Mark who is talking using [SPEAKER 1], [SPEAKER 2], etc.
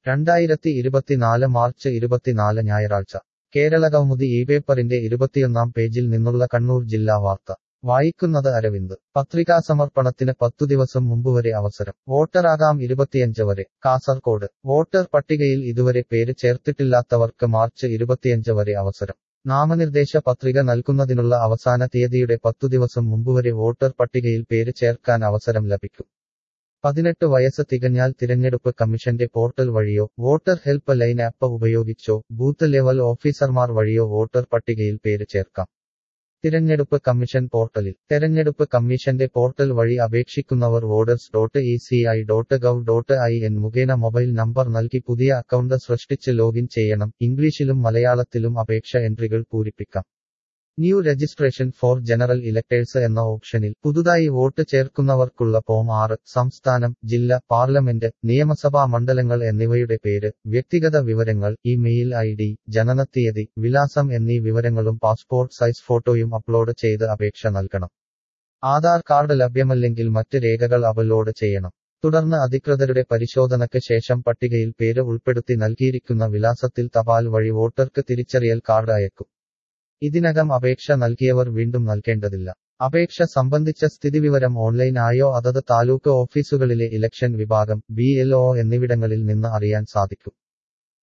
[SPEAKER 1] രണ്ടായിരത്തി ഇരുപത്തിനാല് മാർച്ച് ഇരുപത്തിനാല് ഞായറാഴ്ച കേരളകൗമുദി ഈ പേപ്പറിന്റെ ഇരുപത്തിയൊന്നാം പേജിൽ നിന്നുള്ള കണ്ണൂർ ജില്ലാ വാർത്ത വായിക്കുന്നത് അരവിന്ദ് പത്രികാ സമർപ്പണത്തിന് പത്തു ദിവസം മുമ്പുവരെ അവസരം വോട്ടറാകാം ഇരുപത്തിയഞ്ച് വരെ കാസർകോട് വോട്ടർ പട്ടികയിൽ ഇതുവരെ പേര് ചേർത്തിട്ടില്ലാത്തവർക്ക് മാർച്ച് ഇരുപത്തിയഞ്ച് വരെ അവസരം നാമനിർദ്ദേശ പത്രിക നൽകുന്നതിനുള്ള അവസാന തീയതിയുടെ പത്തു ദിവസം മുമ്പുവരെ വോട്ടർ പട്ടികയിൽ പേര് ചേർക്കാൻ അവസരം ലഭിക്കും പതിനെട്ട് വയസ്സ് തികഞ്ഞാൽ തിരഞ്ഞെടുപ്പ് കമ്മീഷന്റെ പോർട്ടൽ വഴിയോ വോട്ടർ ഹെൽപ്പ് ലൈൻ ആപ്പ് ഉപയോഗിച്ചോ ബൂത്ത് ലെവൽ ഓഫീസർമാർ വഴിയോ വോട്ടർ പട്ടികയിൽ പേര് ചേർക്കാം തിരഞ്ഞെടുപ്പ് കമ്മീഷൻ പോർട്ടലിൽ തെരഞ്ഞെടുപ്പ് കമ്മീഷന്റെ പോർട്ടൽ വഴി അപേക്ഷിക്കുന്നവർ voters dot E C I dot gov dot I N മുഖേന മൊബൈൽ നമ്പർ നൽകി പുതിയ അക്കൗണ്ട് സൃഷ്ടിച്ച് ലോഗിൻ ചെയ്യണം ഇംഗ്ലീഷിലും മലയാളത്തിലും അപേക്ഷ എൻട്രികൾ പൂരിപ്പിക്കാം new registration for general electors എന്ന ഓപ്ഷനിൽ പുതുതായി വോട്ട് ചേർക്കുന്നവർക്കുള്ള ഫോം ആറ് സംസ്ഥാനം ജില്ല പാർലമെന്റ് നിയമസഭാ മണ്ഡലങ്ങൾ എന്നിവയുടെ പേര് വ്യക്തിഗത വിവരങ്ങൾ ഇമെയിൽ ഐ ഡി ജനനത്തീയതി വിലാസം എന്നീ വിവരങ്ങളും പാസ്പോർട്ട് സൈസ് ഫോട്ടോയും അപ്ലോഡ് ചെയ്ത് അപേക്ഷ നൽകണം ആധാർ കാർഡ് ലഭ്യമല്ലെങ്കിൽ മറ്റ് രേഖകൾ അപ്ലോഡ് ചെയ്യണം തുടർന്ന് അധികൃതരുടെ പരിശോധനയ്ക്ക് ശേഷം പട്ടികയിൽ പേര് ഉൾപ്പെടുത്തി നൽകിയിരിക്കുന്ന വിലാസത്തിൽ തപാൽ വഴി വോട്ടർക്ക് തിരിച്ചറിയൽ കാർഡ് അയക്കും ഇതിനകം അപേക്ഷ നൽകിയവർ വീണ്ടും നൽകേണ്ടതില്ല അപേക്ഷ സംബന്ധിച്ച സ്ഥിതിവിവരം ഓൺലൈൻ ആയോ അതത് താലൂക്ക് ഓഫീസുകളിലെ ഇലക്ഷൻ വിഭാഗം ബി എന്നിവിടങ്ങളിൽ നിന്ന് അറിയാൻ സാധിക്കും